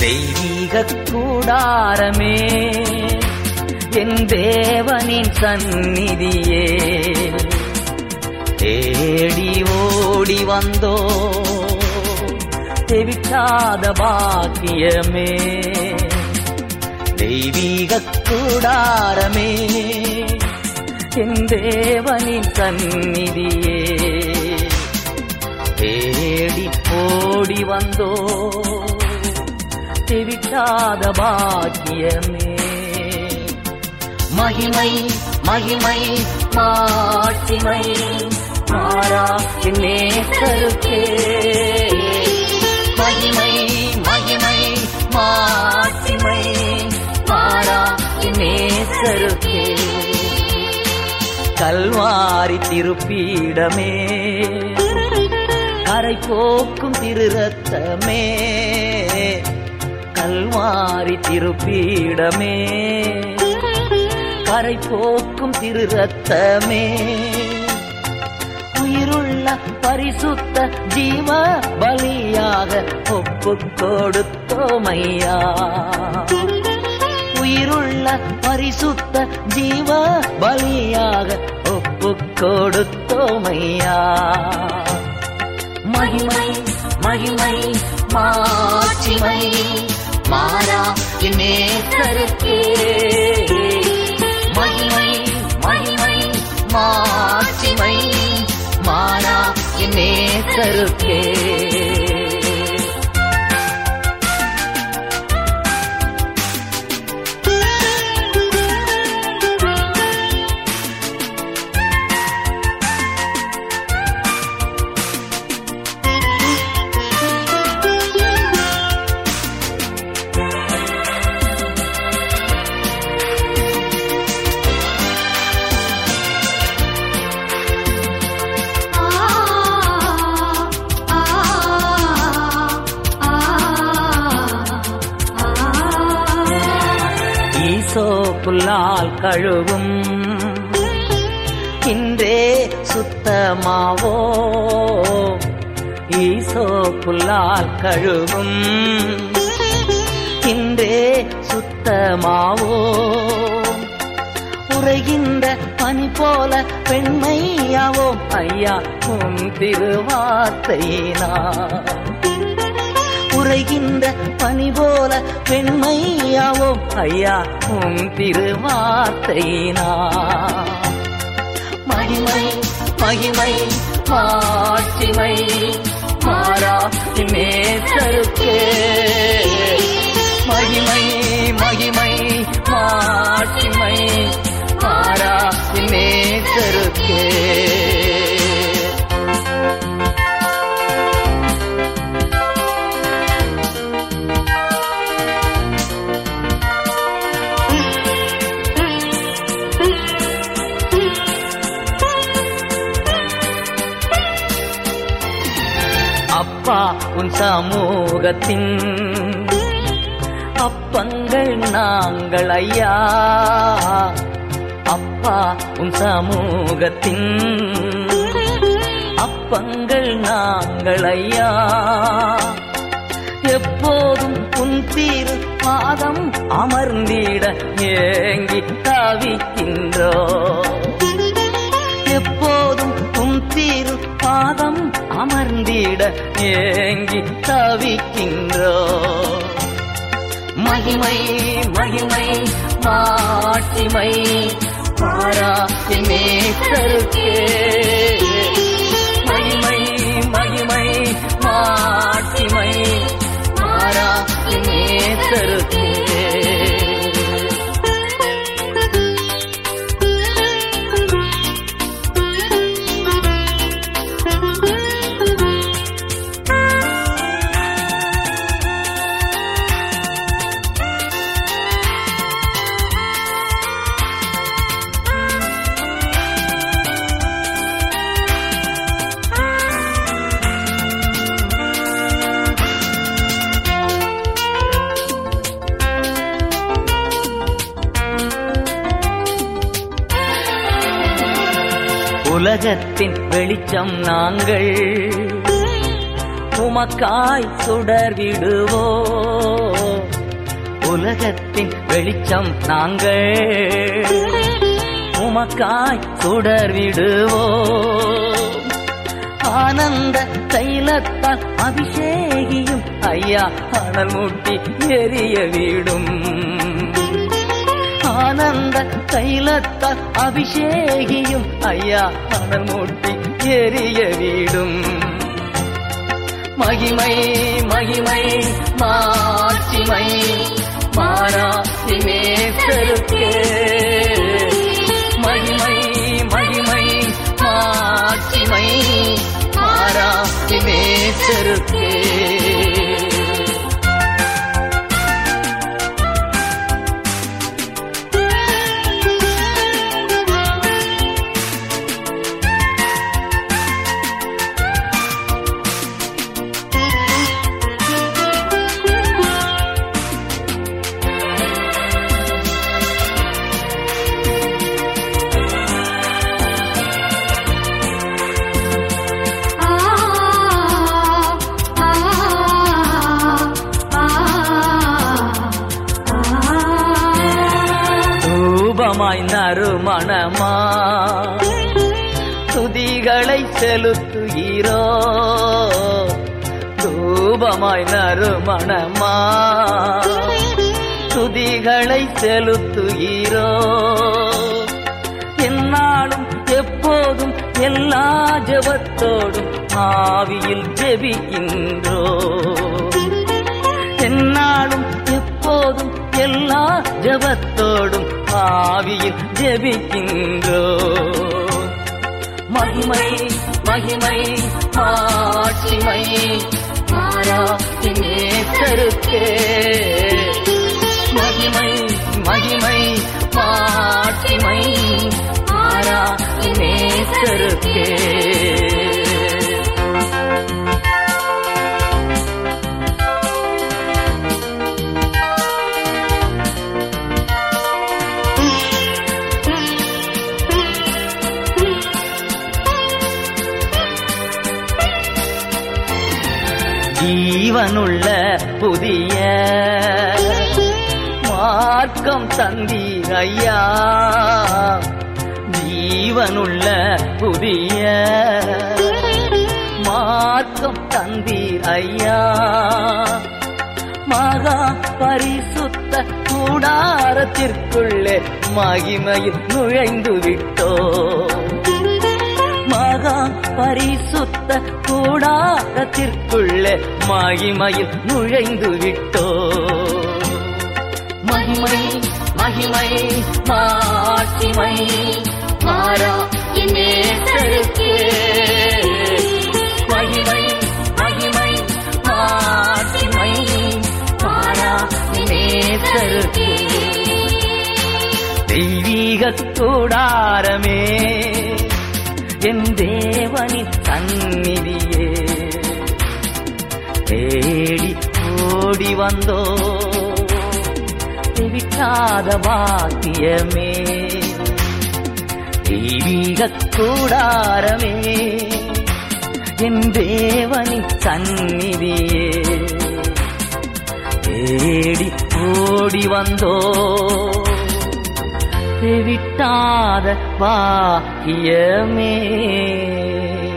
தெய்வீக கூடாரமே என் தேவனின் சந்நிதியே தேடி ஓடி வந்தோ தெவிட்டாத பாக்கியமே தெய்வீக கூடாரமே என் தேவனின் சந்நிதியே தேடி ஓடி வந்தோ தெவிட்டாத பாக்கியமே மகிமை மகிமை மாட்சிமை மாறா என் நேசருக்கே மகிமை மகிமை மாட்சிமை மாறா என் நேசருக்கே கல்வாரி திருப்பீடமே கரை போக்கும் திரு ரத்தமே கல்வாரி திருப்பீடமே கரை போக்கும் திரு ரத்தமே உயிருள்ள பரிசுத்த ஜீவ பலியாக ஒப்பு கொடுத்தோமையா உயிருள்ள பரிசுத்த ஜீவ பலியாக ஒப்பு கொடுத்தோமையா மகிமை மகிமை மாட்சிமை மாறா நேசருக்கே மகிமை மகிமை மாட்சிமை மாறா நேசருக்கே ஈசோ புல்லால் கழுவும் இன்றே சுத்தமாவோ ஈசோ புல்லால் கழுவும் இன்றே சுத்தமாவோ உரைகின்ற பனி போல பெண்மையாவோம் ஐயா உன் திருவார்த்தையினா உரைகின்ற பனி போல பெண்மையாவோம் ஐயா உன் திருவார்த்தையினா மகிமை மகிமை மாட்சிமை மாறா நேசருக்கே மகிமை மகிமை மாட்சிமை மாறா நேசருக்கே அப்பா உன் சமூகத்தின் அப்பங்கள் நாங்கள் ஐயா அப்பா உன் சமூகத்தின் அப்பங்கள் நாங்கள் ஐயா எப்போதும் உன் தீரு பாதம் அமர்ந்திட ஏங்கி தவிக்கின்றோ எப்போதும் உன் தீரு பாதம் அமர்ந்திட ஏங்கி தவிக்கின்றோ மகிமை மகிமை மாட்சிமை மாறா நேசருக்கே மகிமை மகிமை மாட்சிமை மாறா நேசருக்கே உலகத்தின் வெளிச்சம் நாங்கள் உமக்காய் சுடர்விடுவோ உலகத்தின் வெளிச்சம் நாங்கள் உமக்காய் சுடர் விடுவோம் ஆனந்த தைலத்தால் அபிஷேகியும் ஐயா அனல் மூட்டி எரிய விடும் ஆனந்த தைலத்தால் அபிஷேகியும் ஐயா அனல் மூட்டி எரிய விடும் மகிமை மகிமை மாட்சிமை மாறா சிமேசருக்கே மகிமை மகிமை மாட்சிமை மாறா சிமேசருக்கே ஆ ஆ ரூபமாய் நறுமணமா துதிகளை செலுத்துகிறோ ரூபமாய் நறுமணமா துதிகளை செலுத்துகிறோ என்னாலும் எப்போதும் எல்லா ஜபத்தோடும் ஆவியில் ஜெபிக்கின்றோ என்னாலும் எப்போதும் எல்லா ஜபத்தோடும் ஆவியில் ஜெபிக்கின்றோ மகிமை மகிமை மாட்சிமை மாறா நேசருக்கே மகிமை மகிமை மாட்சிமை மாறா நேசருக்கே ஜீவனுள்ள புதிய மார்க்கம் தந்தீர் ஐயா ஜீவனுள்ள புதிய மார்க்கம் தந்தீர் ஐயா மகா பரிசுத்த கூடாரத்திற்குள்ளே மகிமையில் நுழைந்து விட்டோ மகா பரிசுத்த கூடாரத்திற்குள்ளே மகிமையில் நுழைந்து விட்டோ மகிமை மகிமை மாட்சிமை மாறா நேசருக்கே மகிமை மகிமை மாட்சிமை மாறா நேசருக்கே தெய்வீக கூடாரமே என் தேவனின் சந்நிதியே தேடி ஓடி வந்தோ விட்டாத பாக்கியமே தெய்வீக கூடாரமே என் தேவனின் சந்நிதியே தேடி ஓடி வந்தோ விட்டாத பாக்கியமே